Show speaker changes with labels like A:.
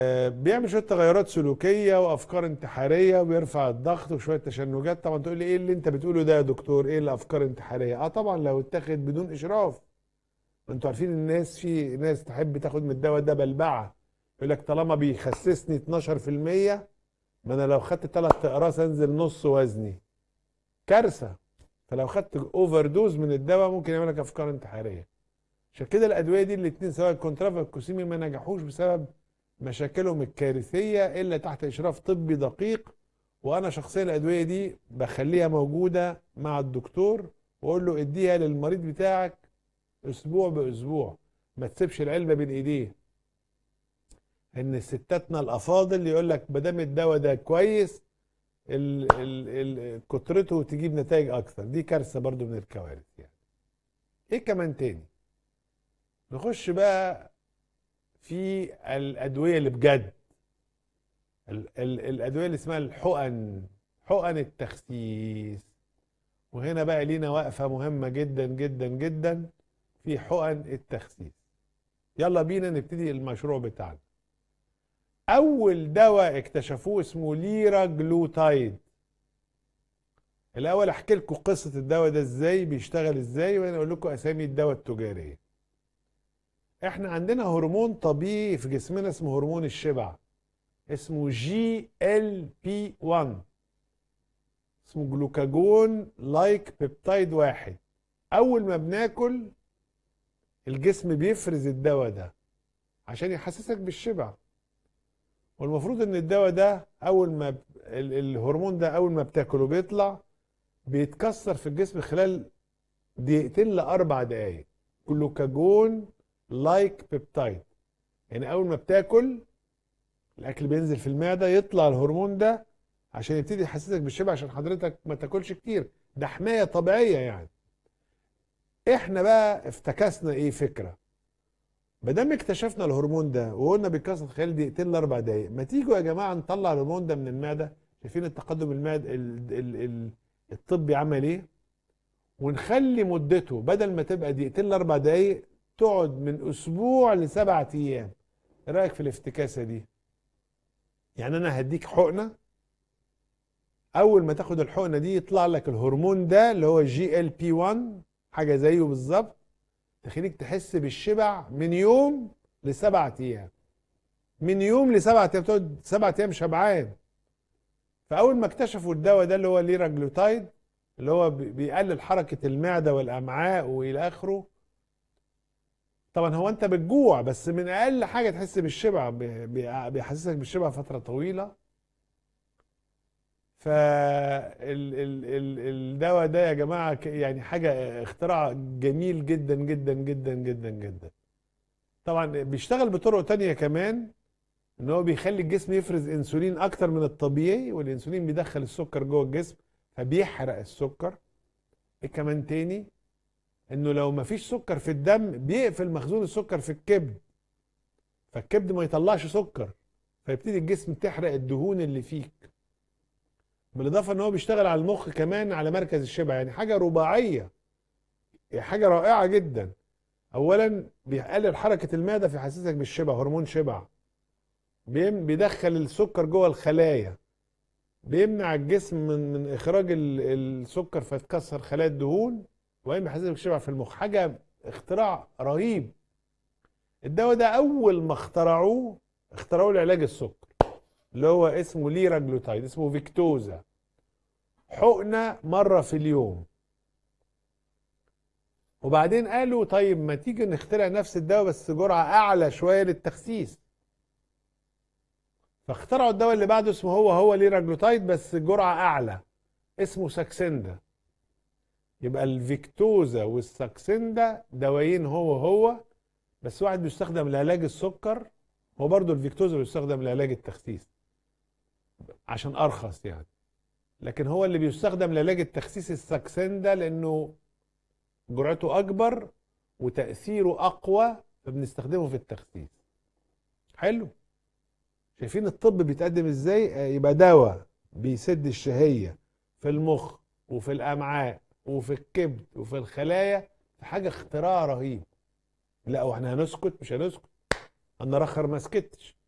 A: بيعمل شويه تغيرات سلوكيه وافكار انتحاريه وبيرفع الضغط وشويه تشنجات طبعا تقول لي ايه اللي انت بتقوله ده يا دكتور ايه الافكار انتحاريه اه طبعا لو اتاخد بدون اشراف انتوا عارفين الناس في ناس تحب تاخد من الدواء ده بلبعه يقول لك طالما بيخسسني 12% ما انا لو خدت ثلاث اقراص انزل نص وزني كارثه فلو خدت اوفر دوز من الدواء ممكن يعمل لك افكار انتحاريه عشان كده الادويه دي الاثنين سواء الكونترافا والكوسيمي ما نجحوش بسبب مشاكلهم الكارثيه الا تحت اشراف طبي دقيق وانا شخصيا الادويه دي بخليها موجوده مع الدكتور واقول له اديها للمريض بتاعك اسبوع باسبوع ما تسيبش العلبه بين ايديه ان ستاتنا الافاضل يقول لك ما دام الدواء ده كويس ال ال ال كترته تجيب نتائج اكثر دي كارثه برضو من الكوارث يعني ايه كمان تاني نخش بقى في الادويه اللي بجد ال ال الادويه اللي اسمها الحقن حقن التخسيس وهنا بقى لينا وقفه مهمه جدا جدا جدا في حقن التخسيس يلا بينا نبتدي المشروع بتاعنا اول دواء اكتشفوه اسمه ليرا جلوتايد الاول احكي لكم قصه الدواء ده ازاي بيشتغل ازاي وانا اقول لكم اسامي الدواء التجاريه احنا عندنا هرمون طبيعي في جسمنا اسمه هرمون الشبع اسمه جي ال بي 1 اسمه جلوكاجون لايك بيبتايد واحد اول ما بناكل الجسم بيفرز الدواء ده عشان يحسسك بالشبع والمفروض ان الدواء ده اول ما ب... ال... الهرمون ده اول ما بتاكله بيطلع بيتكسر في الجسم خلال دقيقتين لاربع دقايق جلوكاجون لايك بيبتايد يعني اول ما بتاكل الاكل بينزل في المعده يطلع الهرمون ده عشان يبتدي يحسسك بالشبع عشان حضرتك ما تاكلش كتير ده حمايه طبيعيه يعني احنا بقى افتكسنا ايه فكره ما دام اكتشفنا الهرمون ده وقلنا بيتكسر خلال دقيقتين لاربع دقايق ما تيجوا يا جماعه نطلع الهرمون ده من المعده شايفين التقدم المعد ال... ال... ال... الطبي عمل ايه ونخلي مدته بدل ما تبقى دقيقتين لاربع دقايق تقعد من اسبوع لسبعة ايام ايه رايك في الافتكاسه دي يعني انا هديك حقنه اول ما تاخد الحقنه دي يطلع لك الهرمون ده اللي هو جي ال بي 1 حاجه زيه بالظبط تخليك تحس بالشبع من يوم لسبعة ايام من يوم لسبعة ايام تقعد سبعة ايام شبعان فاول ما اكتشفوا الدواء ده اللي هو ليراجلوتايد اللي هو بيقلل حركه المعده والامعاء والى اخره طبعا هو انت بتجوع بس من اقل حاجه تحس بالشبع بيحسسك بالشبع فتره طويله فالدواء ده يا جماعه يعني حاجه اختراع جميل جدا جدا جدا جدا جدا طبعا بيشتغل بطرق تانية كمان ان هو بيخلي الجسم يفرز انسولين اكتر من الطبيعي والانسولين بيدخل السكر جوه الجسم فبيحرق السكر ايه كمان تاني انه لو مفيش سكر في الدم بيقفل مخزون السكر في الكبد فالكبد ما يطلعش سكر فيبتدي الجسم تحرق الدهون اللي فيك بالاضافه ان هو بيشتغل على المخ كمان على مركز الشبع يعني حاجه رباعيه حاجه رائعه جدا اولا بيقلل حركه المعده فيحسسك بالشبع هرمون شبع بيدخل السكر جوه الخلايا بيمنع الجسم من من اخراج السكر فتكسر خلايا الدهون وبعدين بيحسسك بالشبع في المخ حاجه اختراع رهيب الدواء ده اول ما اخترعوه اخترعوه لعلاج السكر اللي هو اسمه ليراجلوتايد اسمه فيكتوزا حقنه مره في اليوم وبعدين قالوا طيب ما تيجي نخترع نفس الدواء بس جرعه اعلى شويه للتخسيس فاخترعوا الدواء اللي بعده اسمه هو هو ليراجلوتايد بس جرعه اعلى اسمه ساكسندا يبقى الفيكتوزا والساكسندا دوايين هو هو بس واحد بيستخدم لعلاج السكر هو برضه الفيكتوزا بيستخدم لعلاج التخسيس عشان ارخص يعني لكن هو اللي بيستخدم لعلاج التخسيس الساكسندا لانه جرعته اكبر وتاثيره اقوى فبنستخدمه في التخسيس حلو شايفين الطب بيتقدم ازاي يبقى دواء بيسد الشهيه في المخ وفي الامعاء وفي الكبد وفي الخلايا حاجه اختراع رهيب لا واحنا هنسكت مش هنسكت انا رخر ما سكتش